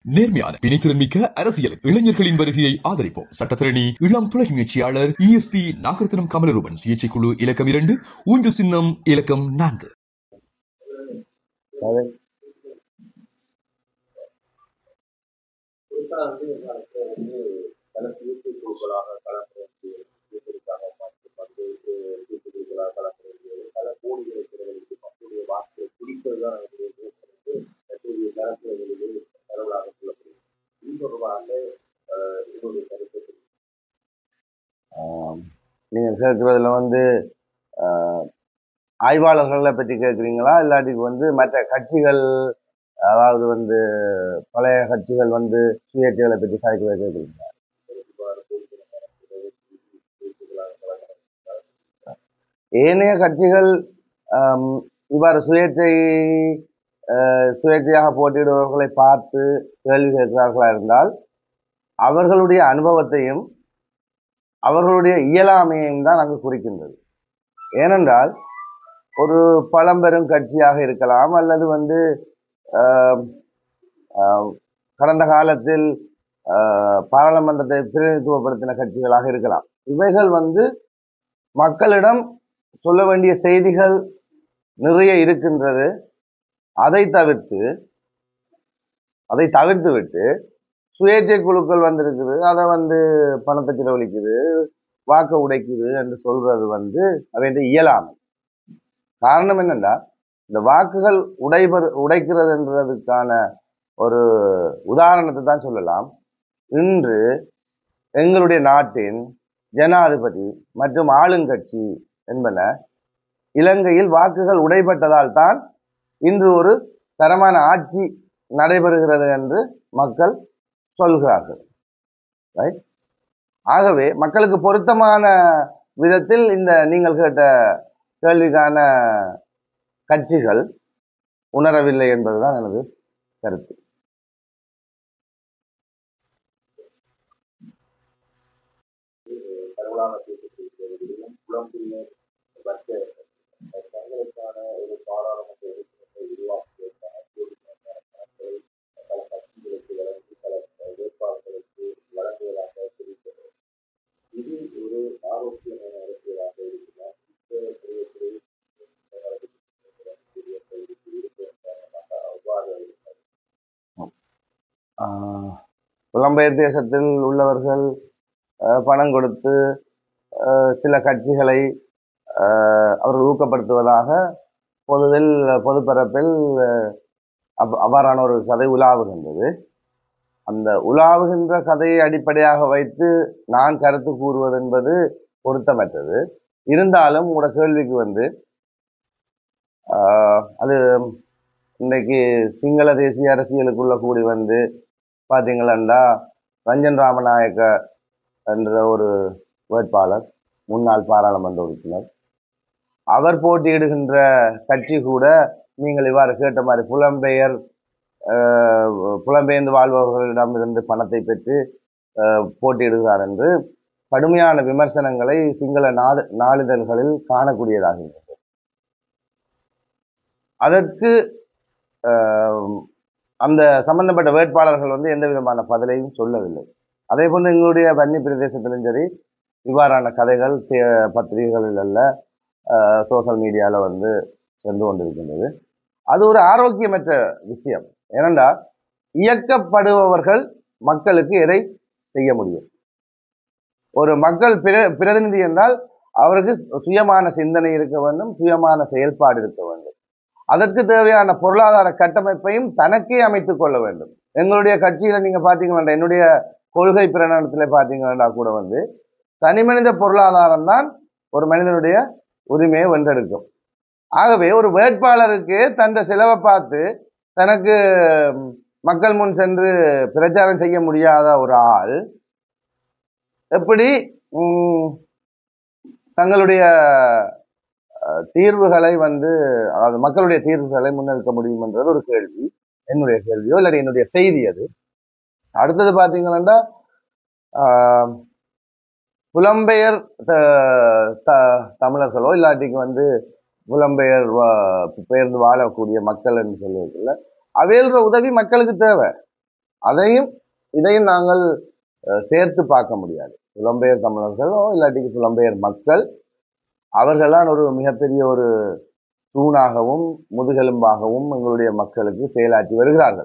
நேர்மையான பிணைத்திறன்மிக்க அரசியல் இளைஞர்களின் வருகையை ஆதரிப்போம் சட்டத்திரணி இளம் புலர் முயற்சியாளர் இஎஸ்பி நாகரத்னம் கமலரூபன் சிகிச்சை குழு இலக்கம் இரண்டு ஊஞ்சல் சின்னம் இலக்கம் நான்கு அது குறிப்பாக வந்து எல்லாருக்கும் வந்து பல சிகிச்சை குழுக்களாக களப்பணிக்கு சிகிச்சைக்காக மாற்றி பல்வேறு சிகிச்சை குழுக்களாக களப்பணிக்கிறது பல கோடிகளை செலவழித்து மக்களுடைய வாக்குகளை பிடிப்பது தான் நம்முடைய நோக்கம் என்று தற்போதைய களப்பணிகளிலே பரவலாக சொல்லப்படுகிறது இது தொடர்பாக அஹ், என்னுடைய கருத்தை ஆம், நீங்க கேட்கறதுல வந்து ஆஹ், ஆய்வாளர்களை பற்றி கேட்குறீங்களா இல்லாட்டிக்கு வந்து மற்ற கட்சிகள் அதாவது வந்து பழைய கட்சிகள் வந்து சுயேட்சைகளை பற்றி கதைக்கிறத கேட்குறீங்களா ஏனைய கட்சிகள் ஆம், இவ்வாறு சுயேட்சை ஆஹ், சுயேட்சையாக போட்டியிடுபவர்களை பார்த்து கேள்வி கேட்கிறார்களா இருந்தால் அவர்களுடைய அனுபவத்தையும் அவர்களுடைய இயலாமையையும் தான் அங்கு குறிக்கின்றது ஏனென்றால் ஒரு பழம்பெரும் கட்சியாக இருக்கலாம் அல்லது வந்து ஆம், ஆம், கடந்த காலத்தில் ஆஹ், பாராளுமன்றத்தை பிரதிநிதித்துவப்படுத்தின கட்சிகளாக இருக்கலாம் இவைகள் வந்து மக்களிடம் சொல்ல வேண்டிய செய்திகள் நிறைய இருக்கின்றது அதை தவிர்த்து அதை தவிர்த்து விட்டு சுயேட்சை குழுக்கள் வந்திருக்குது அதை வந்து பணத்தை செலவழிக்குது வாக்க உடைக்குது என்று சொல்றது வந்து அவைய இயலாமை காரணம் என்னன்னா இந்த வாக்குகள் உடைபர் உடைக்கிறதுன்றதுக்கான ஒரு உதாரணத்தை தான் சொல்லலாம் இன்று எங்களுடைய நாட்டின் ஜனாதிபதி மற்றும் ஆளுங்கட்சி என்பன இலங்கையில் வாக்குகள் உடைபட்டதால் தான் இன்று ஒரு தரமான ஆட்சி நடைபெறுகிறது என்று மக்கள் சொல்கிறார்கள் ரைட் ஆகவே மக்களுக்கு பொருத்தமான விதத்தில் இந்த நீங்கள் கேட்ட கேள்விக்கான கட்சிகள் உணரவில்லை என்பதுதான் எனது கருத்து பரவலான பேசப்படுகிறதிலும் புலம்பெயர் மற்ற தங்களுக்கான ஒரு பாராளுமன்ற உறுப்பினரை உருவாக்குவதற்கான போதுமான பணத்தை பல கட்சிகளுக்கு வழங்கி பல வேட்பாளர்களுக்கு வழங்குவதாக தெரிவித்தது இது ஒரு ஆரோக்கியமான அரசியலாக இருக்கிறார் அவ்வாறு ஆஹ் புலம்பெயர் தேசத்தில் உள்ளவர்கள் ஆஹ் பணம் கொடுத்து ஆஹ் சில கட்சிகளை ஆஹ் அவர்கள் ஊக்கப்படுத்துவதாக பொதுவில் பொதுப்பரப்பில் ஆஹ் அவ்- அவ்வாறான ஒரு கதை உலாவுகின்றது அந்த உலாவுகின்ற கதையை அடிப்படையாக வைத்து நான் கருத்து கூறுவது என்பது பொருத்தமற்றது இருந்தாலும் உங்களோட கேள்விக்கு வந்து ஆஹ் அது இன்றைக்கு சிங்கள தேசிய அரசியலுக்குள்ள கூடி வந்து பார்த்தீங்களா ரஞ்சன் ராமநாயக்க என்ற ஒரு வேட்பாளர் முன்னாள் பாராளுமன்ற உறுப்பினர் அவர் போட்டியிடுகின்ற கட்சி கூட நீங்கள் இவ்வாறு கேட்ட மாதிரி புலம்பெயர் ஆஹ், புலம்பெயர்ந்து வாழ்பவர்களிடமிருந்து பணத்தை பெற்று ஆஹ், போட்டியிடுகிறார் என்று கடுமையான விமர்சனங்களை சிங்கள நாடு நாளிதழ்களில் காணக்கூடியதாக இருந்தது அதற்கு ஆஹ், அந்த சம்பந்தப்பட்ட வேட்பாளர்கள் வந்து எந்த விதமான பதிலையும் சொல்லவில்லை அதே போன்று எங்களுடைய வன்னி பிரதேசத்திலும் சரி இவ்வாறான கதைகள் தே- பத்திரிகைகளில் அல்ல சோஷியல் மீடியாவில் வந்து சென்று கொண்டிருக்கின்றது அது ஒரு ஆரோக்கியமற்ற விஷயம் ஏனென்றால் இயக்கப்படுபவர்கள் மக்களுக்கு எதை செய்ய முடியும் ஒரு மக்கள் பிர பிரதிநிதி என்றால் அவருக்கு சுயமான சிந்தனை இருக்க வேண்டும் சுயமான செயல்பாடு இருக்க வேண்டும் அதற்கு தேவையான பொருளாதார கட்டமைப்பையும் தனக்கே அமைத்துக் கொள்ள வேண்டும் எங்களுடைய கட்சியில நீங்க பாத்தீங்க வேண்டாம் என்னுடைய கொள்கை பிரகடனத்துல பாத்தீங்க வேண்டாம் கூட வந்து தனி மனித பொருளாதாரம் தான் ஒரு மனிதனுடைய உரிமையை வென்றெடுக்கும் ஆகவே ஒரு வேட்பாளருக்கு தந்த செலவை பார்த்து தனக்கு ம், மக்கள் முன் சென்று பிரச்சாரம் செய்ய முடியாத ஒரு ஆள் எப்படி ம், தங்களுடைய அஹ், தீர்வுகளை வந்து அதாவது மக்களுடைய தீர்வுகளை முன்னெடுக்க முடியும் என்றது ஒரு கேள்வி என்னுடைய கேள்வியோ இல்லாட்டி என்னுடைய செய்தி அது அடுத்தது பார்த்தீங்கன்னா ஆஹ், புலம்பெயர் த- த- தமிழர்களோ இல்லாட்டிக்கு வந்து புலம்பெயர் வா- பெயர்ந்து வாழக்கூடிய மக்கள் என்று சொல்லுவதில்ல அவையல்ற உதவி மக்களுக்கு தேவை அதையும் இதையும் நாங்கள் அஹ், சேர்த்து பார்க்க முடியாது புலம்பெயர் தமிழர்களோ இல்லாட்டி புலம்பெயர் மக்கள் அவர்கள்தான் ஒரு மிகப்பெரிய ஒரு தூணாகவும் முதுகெலும்பாகவும் எங்களுடைய மக்களுக்கு செயலாற்றி வருகிறார்கள்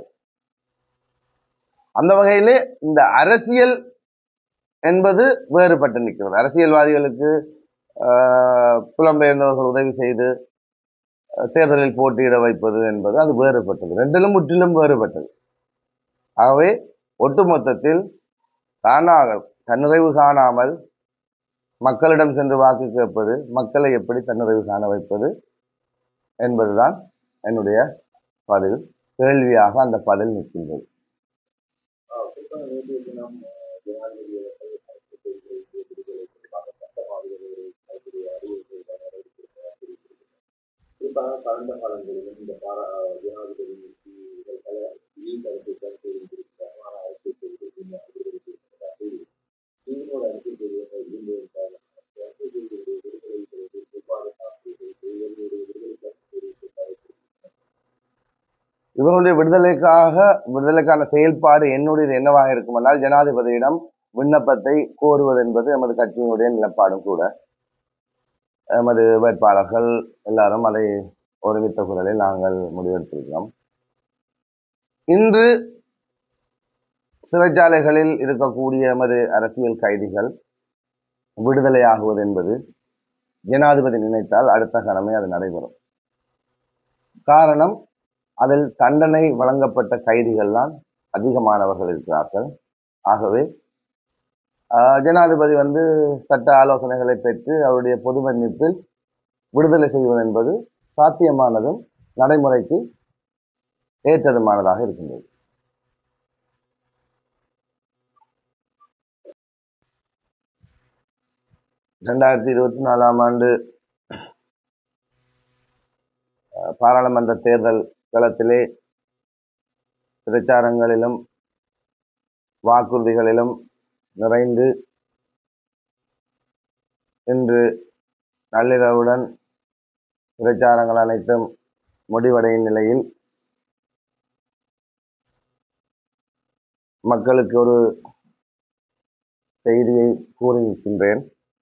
அந்த வகையிலே இந்த அரசியல் என்பது வேறுபட்டு நிற்கிறது அரசியல்வாதிகளுக்கு ஆஹ், புலம்பெயர்ந்தவர்கள் உதவி செய்து அஹ், தேர்தலில் போட்டியிட வைப்பது என்பது அது வேறுபட்டது ரெண்டிலும் முற்றிலும் வேறுபட்டது ஆகவே ஒட்டுமொத்தத்தில் தானாக தன்னிறைவு காணாமல் மக்களிடம் சென்று வாக்கு கேட்பது மக்களை எப்படி தன்னிறைவு காண வைப்பது என்பதுதான் என்னுடைய பதில் கேள்வியாக அந்த பதில் நிற்கின்றது ஆஹ் குறிப்பாக நேற்றைய தினம் ஆஹ் ஜனாதிபதி அவர்கள் அரசு தேர்தலை விடுதலை தொடர்பாக சட்டமாக ஒரு கருத்துடைய அறிவிப்பை அறிவித்திருக்கிறார் தெரிவித்திருக்கிறார். குறிப்பாக கடந்த காலங்களிலும் இந்த பாரா ஜனாதிபதி இவர்கள் பல இதே கருத்தை கருத்து இருந்திருக்கிறார் ஆனால் அரசு தேர்தல் விடுதலை செய்வதாக நீங்களோட அரசு தேர்தல் இருந்திருந்தால் அரசு தேர்தலுடைய விடுதலை செய்வது எவ்வாறு சாத்தியது இவர்களுடைய விடுதலை கருத்து தெரிவித்திருக்கிறார் இவர்களுடைய விடுதலைக்காக விடுதலைக்கான செயல்பாடு என்னுடையது என்னவாக இருக்குமென்றால் ஜனாதிபதியிடம் விண்ணப்பத்தை கோருவது என்பது எமது கட்சியினுடைய நிலப்பாடும் கூட எமது வேட்பாளர்கள் எல்லாரும் அதை ஒருமித்த குரலில் நாங்கள் முடிவெடுத்திருக்கிறோம் இன்று சிறைச்சாலைகளில் இருக்கக்கூடிய எமது அரசியல் கைதிகள் விடுதலையாகுவது என்பது ஜனாதிபதி நினைத்தால் அடுத்த கணமே அது நடைபெறும் காரணம் அதில் தண்டனை வழங்கப்பட்ட கைதிகள் தான் அதிகமானவர்கள் இருக்கிறார்கள் ஆகவே ஆஹ், ஜனாதிபதி வந்து சட்ட ஆலோசனைகளை பெற்று அவருடைய பொது மன்னிப்பில் விடுதலை செய்வது என்பது சாத்தியமானதும் நடைமுறைக்கு ஏற்றதுமானதாக இருக்கின்றது ரெண்டாயிரத்தி இருபத்தி நாலாம் ஆண்டு அஹ், பாராளுமன்ற தேர்தல் களத்திலே பிரச்சாரங்களிலும் வாக்குறுதிகளிலும் நிறைந்து இன்று நள்ளிரவுடன் பிரச்சாரங்கள் அனைத்தும் முடிவடையும் நிலையில் மக்களுக்கு ஒரு செய்தியை கூறியிருக்கின்றேன்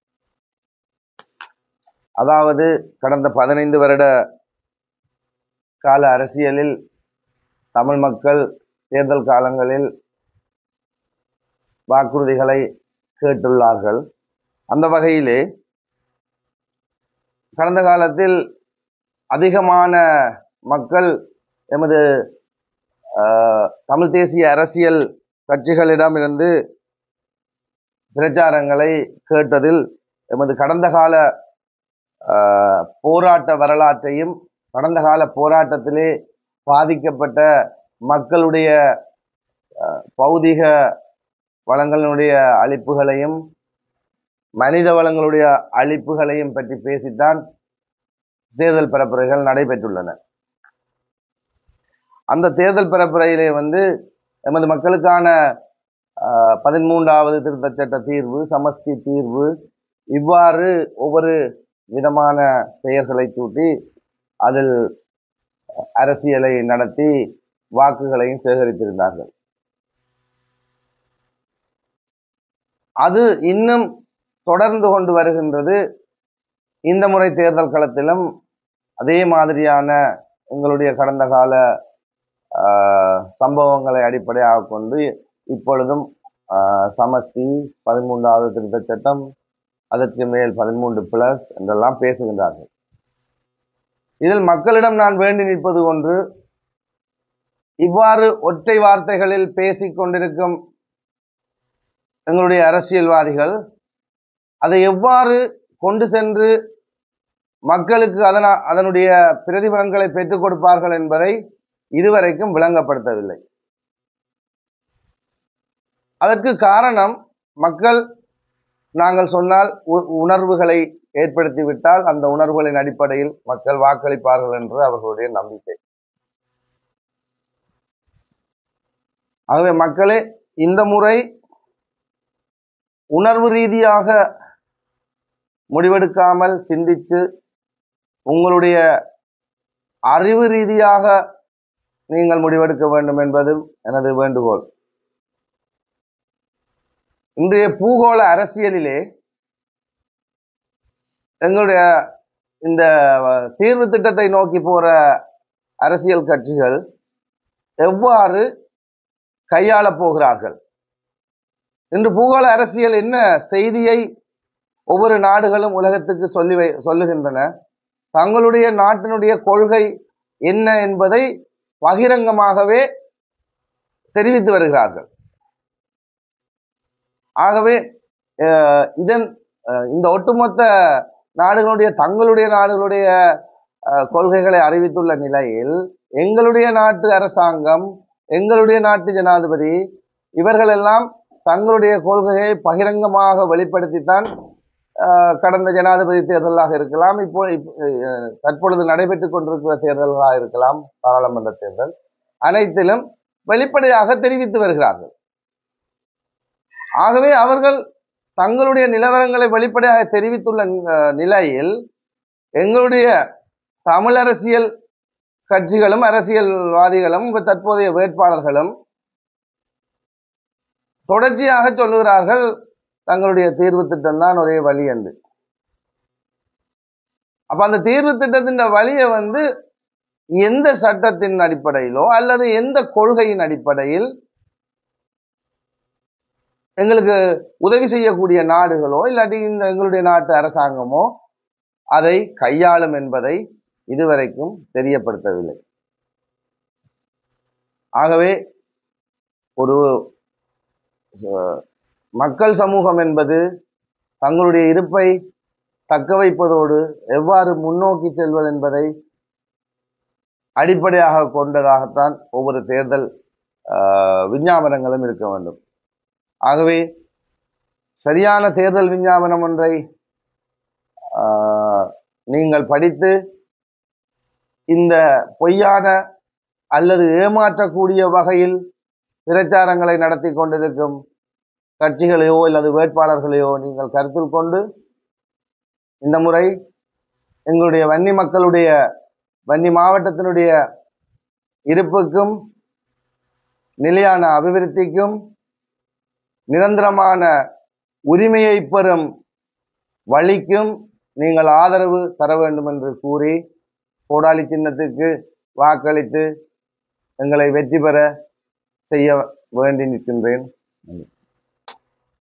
அதாவது கடந்த பதினைந்து வருட கால அரசியலில் தமிழ் மக்கள் தேர்தல் காலங்களில் வாக்குறுதிகளை கேட்டுள்ளார்கள் அந்த வகையிலே கடந்த காலத்தில் அதிகமான மக்கள் எமது ஆஹ், தமிழ் தேசிய அரசியல் கட்சிகளிடமிருந்து பிரச்சாரங்களை கேட்டதில் எமது கடந்த கால ஆஹ், போராட்ட வரலாற்றையும் கடந்த கால போராட்டத்திலே பாதிக்கப்பட்ட மக்களுடைய ஆஹ், பௌதிக வளங்களினுடைய அழிப்புகளையும் மனித வளங்களுடைய அழிப்புகளையும் பற்றி பேசித்தான் தேர்தல் பரப்புரைகள் நடைபெற்றுள்ளன அந்த தேர்தல் பரப்புரையிலே வந்து எமது மக்களுக்கான ஆஹ், பதிமூன்றாவது திருத்தச் சட்ட தீர்வு சமஷ்டி தீர்வு இவ்வாறு ஒவ்வொரு விதமான பெயர்களை சூட்டி அதில் அரசியலை நடத்தி வாக்குகளையும் சேகரித்திருந்தார்கள் அது இன்னும் தொடர்ந்து கொண்டு வருகின்றது இந்த முறை தேர்தல் களத்திலும் அதே மாதிரியான எங்களுடைய கடந்த கால ஆஹ், சம்பவங்களை அடிப்படையாக கொண்டு இப்பொழுதும் ஆஹ், சமஷ்டி பதிமூன்றாவது திருத்தச் சட்டம் அதற்கு மேல் பதிமூன்று பிளஸ் என்றெல்லாம் பேசுகின்றார்கள் இதில் மக்களிடம் நான் வேண்டி நிற்பது ஒன்று இவ்வாறு ஒற்றை வார்த்தைகளில் பேசிக் கொண்டிருக்கும் எங்களுடைய அரசியல்வாதிகள் அதை எவ்வாறு கொண்டு சென்று மக்களுக்கு அதன அதனுடைய பிரதிபலன்களை பெற்றுக் கொடுப்பார்கள் என்பதை இதுவரைக்கும் விளங்கப்படுத்தவில்லை அதற்கு காரணம் மக்கள் நாங்கள் சொன்னால் உ- உணர்வுகளை ஏற்படுத்திவிட்டால் அந்த உணர்வுகளின் அடிப்படையில் மக்கள் வாக்களிப்பார்கள் என்று அவர்களுடைய நம்பிக்கை ஆகவே மக்களே இந்த முறை உணர்வு ரீதியாக முடிவெடுக்காமல் சிந்தித்து உங்களுடைய அறிவு ரீதியாக நீங்கள் முடிவெடுக்க வேண்டும் என்பதும் எனது வேண்டுகோள் இன்றைய பூகோள அரசியலிலே எங்களுடைய இந்த தீர்வு திட்டத்தை நோக்கி போற அரசியல் கட்சிகள் எவ்வாறு கையாளப் போகிறார்கள் இன்று பூகோள அரசியல் என்ன செய்தியை ஒவ்வொரு நாடுகளும் உலகத்துக்கு சொல்லி வை சொல்லுகின்றன தங்களுடைய நாட்டினுடைய கொள்கை என்ன என்பதை பகிரங்கமாகவே தெரிவித்து வருகிறார்கள் ஆகவே அஹ், இதன் அஹ், இந்த ஒட்டுமொத்த நாடுகளுடைய தங்களுடைய நாடுகளுடைய அஹ், கொள்கைகளை அறிவித்துள்ள நிலையில் எங்களுடைய நாட்டு அரசாங்கம் எங்களுடைய நாட்டு ஜனாதிபதி இவர்கள் எல்லாம் தங்களுடைய கொள்கையை பகிரங்கமாக வெளிப்படுத்தித்தான் அஹ், கடந்த ஜனாதிபதி தேர்தலாக இருக்கலாம் இப்போ இப்ப- அஹ், தற்பொழுது நடைபெற்றுக் கொண்டிருக்கிற தேர்தல்களாக இருக்கலாம் பாராளுமன்ற தேர்தல் அனைத்திலும் வெளிப்படையாக தெரிவித்து வருகிறார்கள் ஆகவே அவர்கள் தங்களுடைய நிலவரங்களை வெளிப்படையாக தெரிவித்துள்ள அஹ், நிலையில் எங்களுடைய தமிழ் அரசியல் கட்சிகளும் அரசியல்வாதிகளும் இப்ப தற்போதைய வேட்பாளர்களும் தொடர்ச்சியாக சொல்லுகிறார்கள் தங்களுடைய தீர்வு திட்டம் தான் ஒரே வழி என்று அப்ப அந்த தீர்வு திட்டத்தின் வழியை வந்து எந்த சட்டத்தின் அடிப்படையிலோ அல்லது எந்த கொள்கையின் அடிப்படையில் எங்களுக்கு உதவி செய்யக்கூடிய நாடுகளோ இல்லாட்டி இந்த எங்களுடைய நாட்டு அரசாங்கமோ அதை கையாளும் என்பதை இதுவரைக்கும் தெரியப்படுத்தவில்லை ஆகவே ஒரு அஹ், மக்கள் சமூகம் என்பது தங்களுடைய இருப்பை தக்க வைப்பதோடு எவ்வாறு முன்னோக்கி செல்வது என்பதை அடிப்படையாக கொண்டதாகத்தான் ஒவ்வொரு தேர்தல் ஆஹ், விஞ்ஞாபனங்களும் இருக்க வேண்டும் ஆகவே சரியான தேர்தல் விஞ்ஞாபனம் ஒன்றை ஆஹ், நீங்கள் படித்து இந்த பொய்யான அல்லது ஏமாற்றக்கூடிய வகையில் பிரச்சாரங்களை நடத்தி கொண்டிருக்கும் கட்சிகளையோ அல்லது வேட்பாளர்களையோ நீங்கள் கருத்தில் கொண்டு இந்த முறை எங்களுடைய வன்னி மக்களுடைய வன்னி மாவட்டத்தினுடைய இருப்புக்கும் நிலையான அபிவிருத்திக்கும் நிரந்தரமான உரிமையை பெறும் வழிக்கும் நீங்கள் ஆதரவு தர வேண்டும் என்று கூறி கோடாலி சின்னத்துக்கு வாக்களித்து எங்களை வெற்றி பெற செய்ய வேண்டி நிற்கின்றேன்